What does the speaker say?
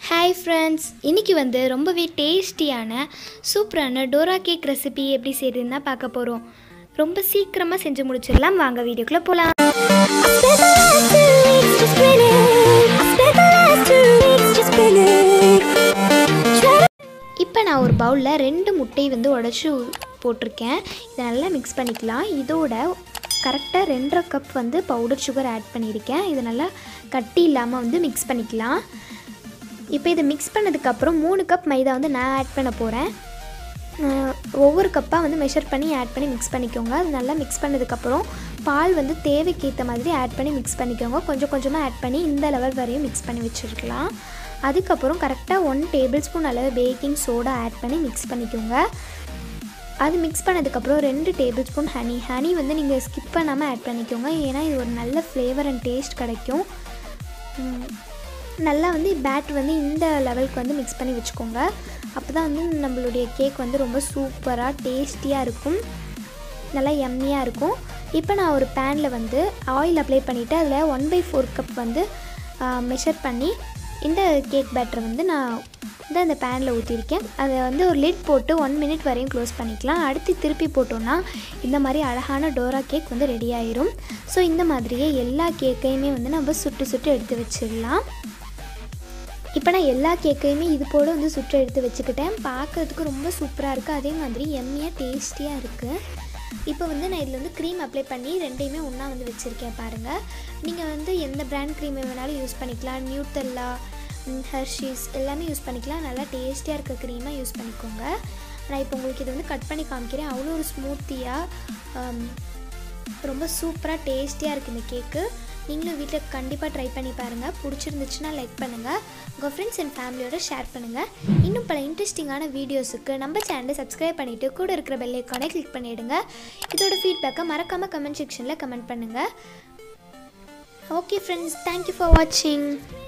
hi friends இன்றைக்கி வந்து ரொம்பவே டேஸ்டியான சூப்பரான டோரா கேக் ரெசிபி எப்படி செய்யுதுன்னு தான் பார்க்க போகிறோம் ரொம்ப சீக்கிரமாக செஞ்சு முடிச்சிடலாம் வாங்க வீடியோக்குள்ளே போகலாம் இப்போ நான் ஒரு பவுலில் ரெண்டு முட்டை வந்து உடச்சி போட்டிருக்கேன் இதை நல்லா மிக்ஸ் பண்ணிக்கலாம் இதோட கரெக்டாக ரெண்டரை கப் வந்து பவுடர் சுகர் ஆட் பண்ணியிருக்கேன் இதை நல்லா கட்டி இல்லாமல் வந்து மிக்ஸ் பண்ணிக்கலாம் இப்போ இதை மிக்ஸ் பண்ணதுக்கப்புறம் மூணு கப் மைதா வந்து நான் ஆட் பண்ண போகிறேன் ஒவ்வொரு கப்பாக வந்து மெஷர் பண்ணி ஆட் பண்ணி மிக்ஸ் பண்ணிக்கோங்க அது நல்லா மிக்ஸ் பண்ணதுக்கப்புறம் பால் வந்து தேவைக்கேற்ற மாதிரி ஆட் பண்ணி மிக்ஸ் பண்ணிக்கோங்க கொஞ்சம் கொஞ்சமாக ஆட் பண்ணி இந்த லெவல் வரையும் மிக்ஸ் பண்ணி வச்சுருக்கலாம் அதுக்கப்புறம் கரெக்டாக ஒன் டேபிள் ஸ்பூன் அளவு பேக்கிங் சோடா ஆட் பண்ணி மிக்ஸ் பண்ணிக்கோங்க அது மிக்ஸ் பண்ணதுக்கப்புறம் ரெண்டு டேபிள் ஸ்பூன் ஹனி ஹனி வந்து நீங்கள் ஸ்கிப் பண்ணாமல் ஆட் பண்ணிக்கோங்க ஏன்னா இது ஒரு நல்ல ஃப்ளேவர் அண்ட் டேஸ்ட் கிடைக்கும் உம், நல்லா வந்து பேட் வந்து இந்த லெவலுக்கு வந்து மிக்ஸ் பண்ணி வச்சுக்கோங்க அப்போ தான் வந்து நம்மளுடைய கேக் வந்து ரொம்ப சூப்பராக டேஸ்டியாக இருக்கும் நல்லா எம்மியாக இருக்கும் இப்போ நான் ஒரு பேனில் வந்து ஆயில் அப்ளை பண்ணிவிட்டு அதில் ஒன் பை ஃபோர் கப் வந்து மெஷர் பண்ணி இந்த கேக் பேட்டரை வந்து நான் வந்து அந்த பேனில் ஊற்றிருக்கேன் அதை வந்து ஒரு லிட் போட்டு ஒன் மினிட் வரையும் க்ளோஸ் பண்ணிக்கலாம் அடுத்து திருப்பி போட்டோன்னா இந்த மாதிரி அழகான டோரா கேக் வந்து ரெடி ஆயிரும் ஸோ இந்த மாதிரியே எல்லா கேக்கையுமே வந்து நம்ம சுட்டு சுட்டு எடுத்து வச்சிடலாம் இப்போ நான் எல்லா கேக்கையுமே இது போல் வந்து சுட்டு எடுத்து வச்சுக்கிட்டேன் பார்க்கறதுக்கு ரொம்ப சூப்பராக இருக்குது அதே மாதிரி எம்மியாக டேஸ்டியாக இருக்குது இப்போ வந்து நான் இதில் வந்து க்ரீம் அப்ளை பண்ணி ரெண்டையுமே ஒன்றா வந்து வச்சுருக்கேன் பாருங்கள் நீங்கள் வந்து எந்த பிராண்ட் க்ரீம் வேணாலும் யூஸ் பண்ணிக்கலாம் நியூட்டெல்லா ஹெர்ஷீஸ் எல்லாமே யூஸ் பண்ணிக்கலாம் நல்லா டேஸ்டியாக இருக்க க்ரீமாக யூஸ் பண்ணிக்கோங்க நான் இப்போ உங்களுக்கு இதை வந்து கட் பண்ணி காமிக்கிறேன் அவ்வளோ ஒரு ஸ்மூத்தியாக ரொம்ப சூப்பராக டேஸ்டியாக இருக்குது இந்த கேக்கு நீங்களும் வீட்டில் கண்டிப்பாக ட்ரை பண்ணி பாருங்கள் பிடிச்சிருந்துச்சுன்னா லைக் பண்ணுங்கள் உங்கள் ஃப்ரெண்ட்ஸ் அண்ட் ஃபேமிலியோட ஷேர் பண்ணுங்கள் இன்னும் பல இன்ட்ரெஸ்டிங்கான வீடியோஸுக்கு நம்ம சேனலை சப்ஸ்கிரைப் பண்ணிவிட்டு கூட இருக்கிற பெல் ஐக்கானை கிளிக் பண்ணிவிடுங்க இதோட ஃபீட்பேக்கை மறக்காமல் கமெண்ட் செக்ஷனில் கமெண்ட் பண்ணுங்கள் ஓகே ஃப்ரெண்ட்ஸ் தேங்க்யூ ஃபார் வாட்சிங்